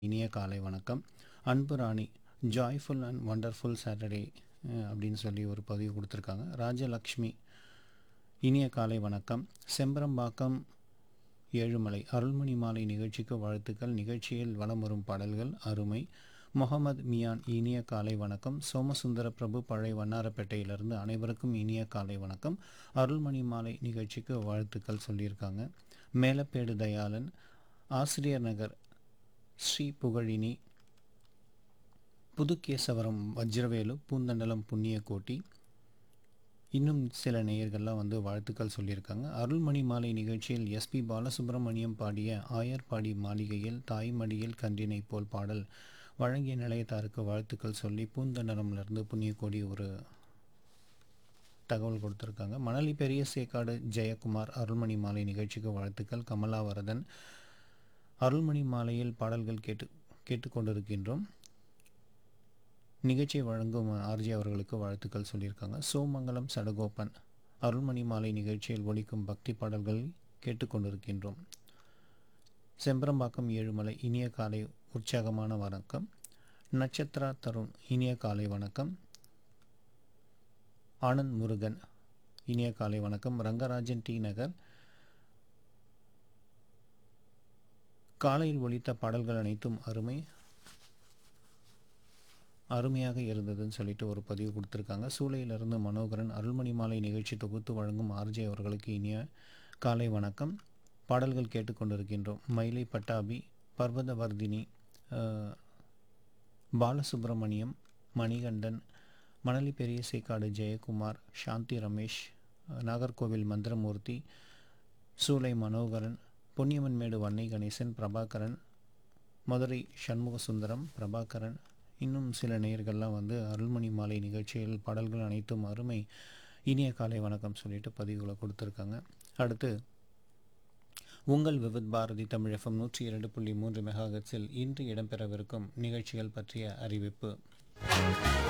இனிய காலை வணக்கம் அன்பு Rani joyful and wonderful Saturday அப்படின்னு சொல்லி ஒரு பதிவு கொடுத்துருக்காங்க ராஜலக்ஷ்மி இனிய காலை வணக்கம் செம்பரம்பாக்கம் ஏழுமலை அருள்மணி மாலை நிகழ்ச்சிக்கு வாழ்த்துக்கள் நிகழ்ச்சியில் வலம் வரும் பாடல்கள் அருமை முகமது மியான் இனிய காலை வணக்கம் சோமசுந்தர பிரபு பழைய வண்ணாரப்பேட்டையிலிருந்து அனைவருக்கும் இனிய காலை வணக்கம் அருள்மணி மாலை நிகழ்ச்சிக்கு வாழ்த்துக்கள் சொல்லியிருக்காங்க மேலப்பேடு தயாளன் ஆசிரியர் நகர் ஸ்ரீ புகழினி புதுக்கேசவரம் வஜ்ரவேலு பூந்தண்டலம் புண்ணியக்கோட்டி இன்னும் சில நேயர்கள்லாம் வந்து வாழ்த்துக்கள் சொல்லியிருக்காங்க அருள்மணி மாலை நிகழ்ச்சியில் எஸ்பி பாலசுப்ரமணியம் பாடிய ஆயர்பாடி மாளிகையில் தாய்மடியில் கன்றினை போல் பாடல் வழங்கிய நிலையத்தாருக்கு வாழ்த்துக்கள் சொல்லி பூந்தண்டலம்லேருந்து புண்ணியக்கோடி ஒரு தகவல் கொடுத்துருக்காங்க மணலி பெரிய சேக்காடு ஜெயக்குமார் அருள்மணி மாலை நிகழ்ச்சிக்கு வாழ்த்துக்கள் கமலாவரதன் அருள்மணி மாலையில் பாடல்கள் கேட்டு கேட்டுக்கொண்டிருக்கின்றோம் நிகழ்ச்சியை வழங்கும் ஆர்ஜி அவர்களுக்கு வாழ்த்துக்கள் சொல்லியிருக்காங்க சோமங்கலம் சடகோபன் அருள்மணி மாலை நிகழ்ச்சியில் ஒலிக்கும் பக்தி பாடல்கள் கேட்டுக்கொண்டிருக்கின்றோம் செம்பரம்பாக்கம் ஏழுமலை இனிய காலை உற்சாகமான வணக்கம் நட்சத்திரா தருண் இனிய காலை வணக்கம் ஆனந்த் முருகன் இனிய காலை வணக்கம் ரங்கராஜன் டி நகர் காலையில் ஒலித்த பாடல்கள் அனைத்தும் அருமை அருமையாக இருந்ததுன்னு சொல்லிட்டு ஒரு பதிவு கொடுத்துருக்காங்க சூளையிலிருந்து மனோகரன் அருள்மணி மாலை நிகழ்ச்சி தொகுத்து வழங்கும் ஆர்ஜே அவர்களுக்கு இனிய காலை வணக்கம் பாடல்கள் கேட்டுக்கொண்டிருக்கின்றோம் மயிலை பட்டாபி பர்வதவர்தினி பாலசுப்ரமணியம் மணிகண்டன் மணலி பெரிய சேக்காடு ஜெயக்குமார் சாந்தி ரமேஷ் நாகர்கோவில் மந்திரமூர்த்தி சூளை மனோகரன் பொன்னியம்மன்மேடு வன்னை கணேசன் பிரபாகரன் மதுரை சண்முக சுந்தரம் பிரபாகரன் இன்னும் சில நேயர்கள்லாம் வந்து அருள்மணி மாலை நிகழ்ச்சியில் பாடல்கள் அனைத்தும் அருமை இனிய காலை வணக்கம் சொல்லிட்டு பதிவுகளை கொடுத்துருக்காங்க அடுத்து உங்கள் விவித் பாரதி தமிழ் எஃப்எம் நூற்றி இரண்டு புள்ளி மூன்று மெகாஹெட்ஸில் இன்று இடம்பெறவிருக்கும் நிகழ்ச்சிகள் பற்றிய அறிவிப்பு